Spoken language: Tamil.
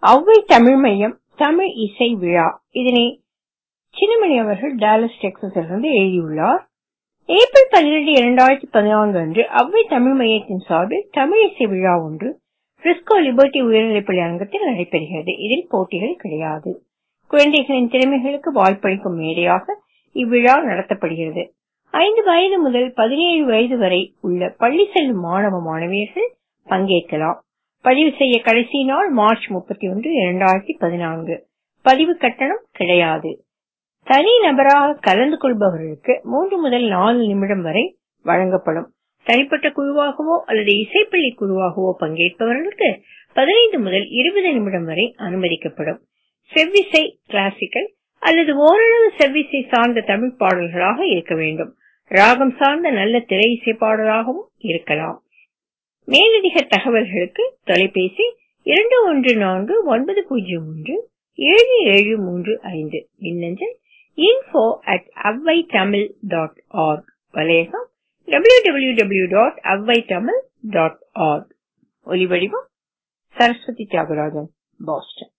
ஔவை தமிழ் மையம் தமிழ் இசை விழா இதனை சின்னமணி அவர்கள் டாலஸ் டெக்சாஸிலிருந்து எழுதியுள்ளார் ஏப்ரல் 12 2014 அன்று ஔவை தமிழ் மையத்தின் சார்பில் தமிழ் இசை விழா ஒன்று பிரிஸ்கோ லிபர்ட்டி உயர்நிலைப்பள்ளி அரங்கத்தில் நடைபெறுகிறது இதில் போட்டிகள் கிடையாது குழந்தைகளின் திறமைகளுக்கு வாய்ப்பளிக்கும் மேடையாக இவ்விழா நடத்தப்படுகிறது ஐந்து வயது முதல் பதினேழு வயது வரை உள்ள பள்ளி செல்லும் மாணவ மாணவியர்கள் பங்கேற்கலாம் பதிவு செய்ய கடைசி நாள் மார்ச் 31 2014 பதிவு கட்டணம் கிடையாது தனி நபராக கலந்து கொள்பவர்களுக்கு மூன்று முதல் நாலு நிமிடம் வரை வழங்கப்படும் தனிப்பட்ட குழுவாகவோ அல்லது இசைப்பள்ளி குழுவாகவோ பங்கேற்பவர்களுக்கு பதினைந்து முதல் இருபது நிமிடம் வரை அனுமதிக்கப்படும் செவ்விசை கிளாசிக்கல் அல்லது ஓரளவு செவ்விசை சார்ந்த தமிழ் பாடல்களாக இருக்க வேண்டும் ராகம் சார்ந்த நல்ல திரை இசை பாடலாகவும் இருக்கலாம் மேலதிக தகவல்களுக்கு தொலைபேசி இரண்டு ஒன்று நான்கு ஒன்பது பூஜ்ஜியம் ஒன்று ஏழு ஏழு மூன்று ஐந்து மின்னஞ்சல் info at avvaitamil.org வலையகம் www.avvaitamil.org ஒலிவடிவம் சரஸ்வதி தியாகராஜன் பாஸ்டன்